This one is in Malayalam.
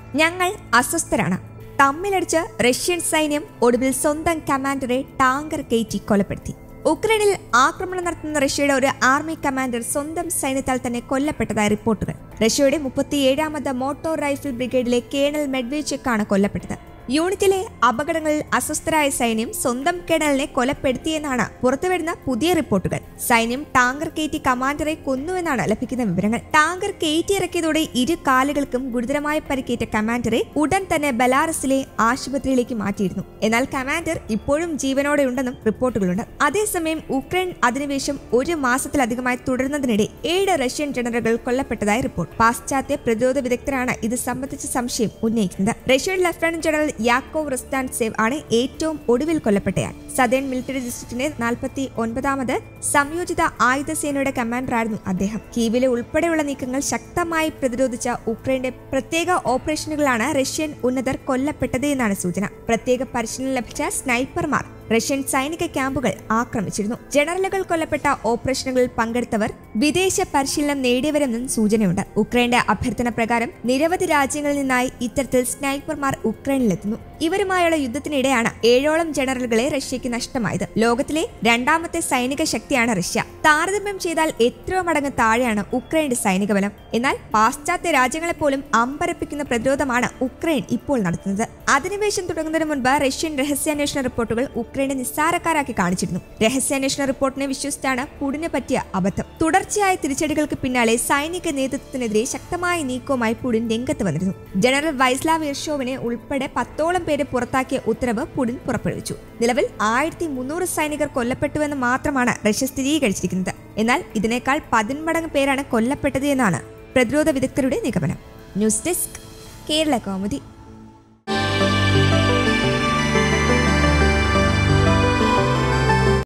ഞങ്ങൾ അസ്വസ്ഥരാണ് തമ്മിലടിച്ച് റഷ്യൻ സൈന്യം ഒടുവിൽ സ്വന്തം കമാൻഡറെ ടാങ്കർ കയറ്റി കൊലപ്പെടുത്തി ഉക്രൈനിൽ ആക്രമണം നടത്തുന്ന റഷ്യയുടെ ഒരു ആർമി കമാൻഡർ സ്വന്തം സൈന്യത്താൽ തന്നെ കൊല്ലപ്പെട്ടതായി റിപ്പോർട്ടുകൾ റഷ്യയുടെ മുപ്പത്തിയേഴാമത് മോട്ടോർ റൈഫിൾ ബ്രിഗേഡിലെ കേണൽ മെഡ്വേച്ചക്കാണ് കൊല്ലപ്പെട്ടത് യൂണിറ്റിലെ അപകടങ്ങളിൽ അസ്വസ്ഥരായ സൈന്യം സ്വന്തം കേണലിനെ കൊലപ്പെടുത്തിയെന്നാണ് പുറത്തുവരുന്ന പുതിയ റിപ്പോർട്ടുകൾ സൈന്യം ടാങ്കർ കയറ്റി കമാൻഡറെ കൊന്നുവെന്നാണ് ലഭിക്കുന്ന വിവരങ്ങൾ ടാങ്കർ കയറ്റിയിറക്കിയതോടെ ഇരു കാലുകൾക്കും ഗുരുതരമായി പരിക്കേറ്റ കമാൻഡറെ ഉടൻ തന്നെ ബലാറസിലെ ആശുപത്രിയിലേക്ക് മാറ്റിയിരുന്നു എന്നാൽ കമാൻഡർ ഇപ്പോഴും ജീവനോടെ ഉണ്ടെന്നും റിപ്പോർട്ടുകളുണ്ട് അതേസമയം ഉക്രൈൻ അധിനിവേശം ഒരു മാസത്തിലധികമായി തുടരുന്നതിനിടെ ഏഴ് റഷ്യൻ ജനറലുകൾ കൊല്ലപ്പെട്ടതായി റിപ്പോർട്ട് പാശ്ചാത്യ പ്രതിരോധ വിദഗ്ധരാണ് ഇത് സംബന്ധിച്ച സംശയം ഉന്നയിക്കുന്നത് റഷ്യൻ ലഫ്റ്റനന്റ് ജനറൽ യാക്കോവ് റിസ്റ്റാൻസേവ് ആണ് ഏറ്റവും ഒടുവിൽ കൊല്ലപ്പെട്ടയാൾ സദേൺ മിലിറ്ററി ഡിസ്ട്രിക്റ്റിന്റെ നാൽപ്പത്തി ഒൻപതാമത് സംയോജിത ആയുധ സേനയുടെ കമാൻഡറായിരുന്നു അദ്ദേഹം കീവിലെ ഉൾപ്പെടെയുള്ള നീക്കങ്ങൾ ശക്തമായി പ്രതിരോധിച്ച ഉക്രൈന്റെ പ്രത്യേക ഓപ്പറേഷനുകളാണ് റഷ്യൻ ഉന്നതർ കൊല്ലപ്പെട്ടത് എന്നാണ് സൂചന പ്രത്യേക പരിശീലനം ലഭിച്ച സ്നൈപ്പർമാർ റഷ്യൻ സൈനിക ക്യാമ്പുകൾ ആക്രമിച്ചിരുന്നു ജനറലുകൾ കൊല്ലപ്പെട്ട ഓപ്പറേഷനുകളിൽ പങ്കെടുത്തവർ വിദേശ പരിശീലനം നേടിയവരെന്നും സൂചനയുണ്ട് ഉക്രൈന്റെ അഭ്യർത്ഥന പ്രകാരം നിരവധി രാജ്യങ്ങളിൽ നിന്നായി ഇത്തരത്തിൽ സ്നൈപ്പർമാർ ഉക്രൈനിലെത്തുന്നു ഇവരുമായുള്ള യുദ്ധത്തിനിടെയാണ് ഏഴോളം ജനറലുകളെ റഷ്യയ്ക്ക് നഷ്ടമായത് ലോകത്തിലെ രണ്ടാമത്തെ സൈനിക ശക്തിയാണ് റഷ്യ താരതമ്യം ചെയ്താൽ എത്രയോ മടങ്ങ് താഴെയാണ് ഉക്രൈന്റെ സൈനിക ബലം എന്നാൽ പാശ്ചാത്യ രാജ്യങ്ങളെ പോലും അമ്പരപ്പിക്കുന്ന പ്രതിരോധമാണ് ഉക്രൈൻ ഇപ്പോൾ നടത്തുന്നത് അധിനിവേശം തുടങ്ങുന്നതിന് മുൻപ് റഷ്യൻ രഹസ്യാന്വേഷണ റിപ്പോർട്ടുകൾ ഉക്രൈനെ നിസ്സാരക്കാരാക്കി കാണിച്ചിരുന്നു രഹസ്യാന്വേഷണ റിപ്പോർട്ടിനെ വിശ്വസിച്ചാണ് പുടിന് പറ്റിയ അബദ്ധം തുടർച്ചയായ തിരിച്ചടികൾക്ക് പിന്നാലെ സൈനിക നേതൃത്വത്തിനെതിരെ ശക്തമായ നീക്കവുമായി പുടിൻ രംഗത്ത് വന്നിരുന്നു ജനറൽ വൈസ്ലാവ് ഇർഷോവിനെ ഉൾപ്പെടെ പത്തോളം പേരെ പുറത്താക്കിയ ഉത്തരവ് പുടിൻ പുറപ്പെടുവിച്ചു നിലവിൽ ആയിരത്തി മുന്നൂറ് സൈനികർ കൊല്ലപ്പെട്ടുവെന്ന് മാത്രമാണ് റഷ്യ സ്ഥിരീകരിച്ചിരിക്കുന്നത് എന്നാൽ ഇതിനേക്കാൾ പതിന്മടങ്ങ് പേരാണ് കൊല്ലപ്പെട്ടത് എന്നാണ് പ്രതിരോധ വിദഗ്ധരുടെ നിഗമനം ന്യൂസ് ഡെസ്ക് കേരള കൗമുദി